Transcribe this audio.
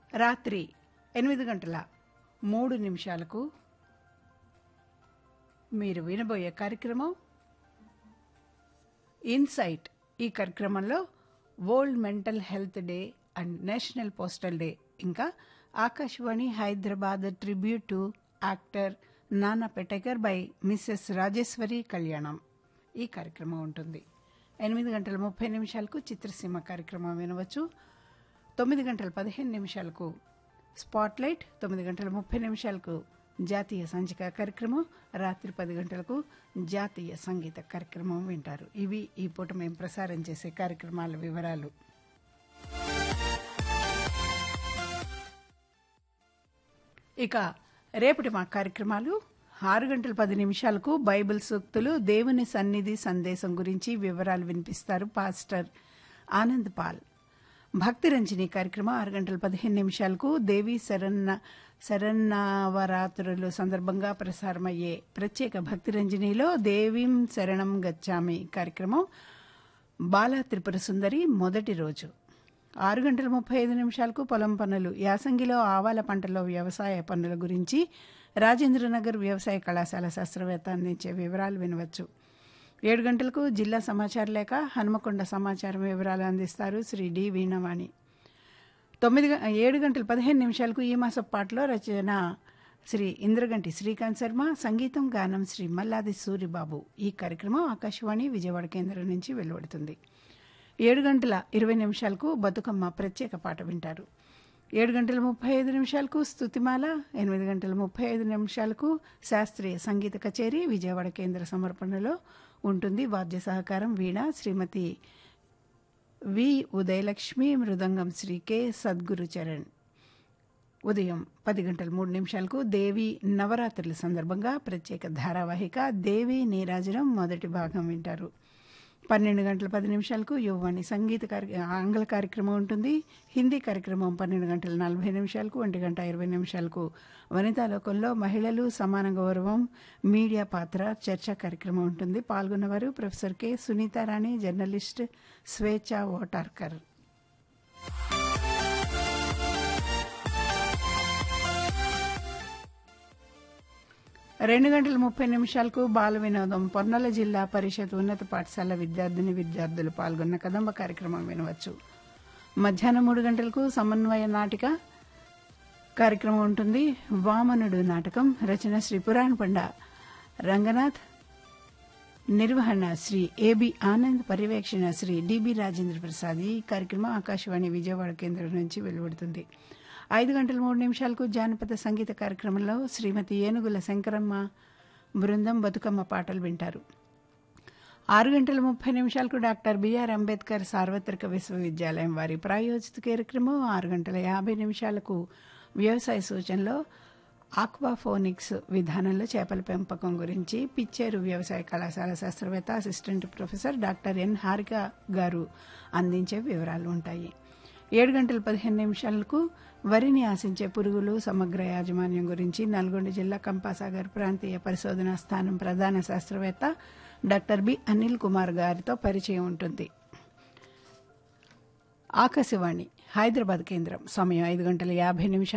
రాత్రి ఎనిమిది గంటల మూడు నిమిషాలకు మీరు వినబోయే కార్యక్రమం ఇన్సైట్ ఈ కార్యక్రమంలో world mental health day and national postal day ఇంకా Akashvani Hyderabad tribute to actor Nana Patekar by missus Rajeshwari కళ్యాణం ఈ కార్యక్రమం ఉంటుంది ఎనిమిది గంటల ముప్పై నిమిషాలకు చిత్రసీమ కార్యక్రమం వినవచ్చు తొమ్మిది గంటల పదిహేను నిమిషాలకు స్పాట్లైట్ తొమ్మిది గంటల ముప్పై నిమిషాలకు జాతీయ సంచిక కార్యక్రమం రాత్రి పది గంటలకు జాతీయ సంగీత కార్యక్రమం వింటారు ఇవి ఈ పూట మేము ప్రసారం చేసే కార్యక్రమాల వివరాలు ఇక రేపటి మా కార్యక్రమాలు ఆరు గంటల పది నిమిషాలకు బైబిల్ సూక్తులు దేవుని సన్నిధి సందేశం గురించి వివరాలు వినిపిస్తారు పాస్టర్ ఆనంద్ పాల్ భక్తి రంజని కార్యక్రమం ఆరు గంటల పదిహేను నిమిషాలకు దేవి శరన్న శరన్నవరాత్రులు సందర్భంగా ప్రసారమయ్యే ప్రత్యేక భక్తి రంజనిలో దేవీం శరణం గచ్చామి కార్యక్రమం బాలా త్రిపుర సుందరి మొదటి రోజు ఆరు గంటల ముప్పై ఐదు నిమిషాలకు పొలం పనులు యాసంగిలో ఆవాల పంటలో వ్యవసాయ పనుల గురించి రాజేంద్రనగర్ వ్యవసాయ కళాశాల శాస్త్రవేత్త అందించే వివరాలు వినవచ్చు ఏడు గంటలకు జిల్లా సమాచార లేఖ హనుమకొండ సమాచారం వివరాలు అందిస్తారు శ్రీ డి వీణవాణి తొమ్మిది గ- ఏడు గంటల పదిహేను నిమిషాలకు ఈ మాస పాటలో రచన శ్రీ ఇంద్రగంటి శ్రీకాంత్ శర్మ సంగీతం గానం శ్రీ మల్లాది సూరిబాబు ఈ కార్యక్రమం ఆకాశవాణి విజయవాడ కేంద్రం నుంచి వెలువడుతుంది ఏడు గంటల ఇరవై నిమిషాలకు బతుకమ్మ ప్రత్యేక పాట వింటారు ఏడు గంటల ముప్పై ఐదు నిమిషాలకు స్తుతిమాల ఎనిమిది గంటల ముప్పై ఐదు నిమిషాలకు శాస్త్రీయ సంగీత కచేరీ విజయవాడ కేంద్ర సమర్పణలో ఉంటుంది వాద్య సహకారం వీణ శ్రీమతి వి ఉదయలక్ష్మి మృదంగం శ్రీ కె సద్గురు చరణ్ ఉదయం పది గంటల మూడు నిమిషాలకు దేవి నవరాత్రుల సందర్భంగా ప్రత్యేక ధారావాహిక దేవి నీరాజనం మొదటి భాగం వింటారు పన్నెండు గంటల పది నిమిషాలకు యువవాణి సంగీత కార్య ఆంగ్ల కార్యక్రమం ఉంటుంది హిందీ కార్యక్రమం పన్నెండు గంటల నలభై నిమిషాలకు ఒంటి గంట ఇరవై నిమిషాలకు వనితా లోకంలో మహిళలు సమాన గౌరవం మీడియా పాత్ర చర్చా కార్యక్రమం ఉంటుంది పాల్గొన్నవారు professor K Sunitharani journalist Swechha Votarkar రెండు గంటల ముప్పై నిమిషాలకు బాల వినోదం పొన్నల జిల్లా పరిషత్ ఉన్నత పాఠశాల విద్యార్థిని విద్యార్థులు పాల్గొన్న కదంబ కార్యక్రమం వినవచ్చు మధ్యాహ్నం మూడు గంటలకు సమన్వయ నాటిక కార్యక్రమం ఉంటుంది వామనుడు నాటకం రచన శ్రీ పురాణ పండ రంగనాథ్ నిర్వహణ శ్రీ ఏబి ఆనంద్ పర్యవేక్షణ శ్రీ డిబి రాజేంద్ర ప్రసాద్ ఈ కార్యక్రమం ఆకాశవాణి విజయవాడ కేంద్రం నుంచి వెలువడుతుంది ఐదు గంటల మూడు నిమిషాలకు జానపద సంగీత కార్యక్రమంలో శ్రీమతి ఏనుగుల శంకరమ్మ బృందం బతుకమ్మ పాటలు వింటారు ఆరు గంటల ముప్పై నిమిషాలకు డాక్టర్ బిఆర్ అంబేద్కర్ సార్వత్రిక విశ్వవిద్యాలయం వారి ప్రాయోజిత కార్యక్రమం ఆరు గంటల యాభై నిమిషాలకు వ్యవసాయ సూచనలో ఆక్వాఫోనిక్స్ విధానంలో చేపల పెంపకం గురించి పిచ్చేరు వ్యవసాయ కళాశాల శాస్త్రవేత్త assistant professor doctor N Harika గారు అందించే వివరాలు ఉంటాయి ఏడు గంటల పదిహేను నిమిషాలకు వరిని ఆశించే పురుగులు సమగ్ర యాజమాన్యం గురించి నల్గొండ జిల్లా కంపాసాగర్ ప్రాంతీయ పరిశోధనా స్థానం ప్రధాన శాస్త్రవేత్త డాక్టర్ బి అనిల్ కుమార్ గారితో పరిచయం ఉంటుంది ఆకాశవాణి హైదరాబాద్ కేంద్రం సమయం ఐదు గంటల యాభై నిమిషాలు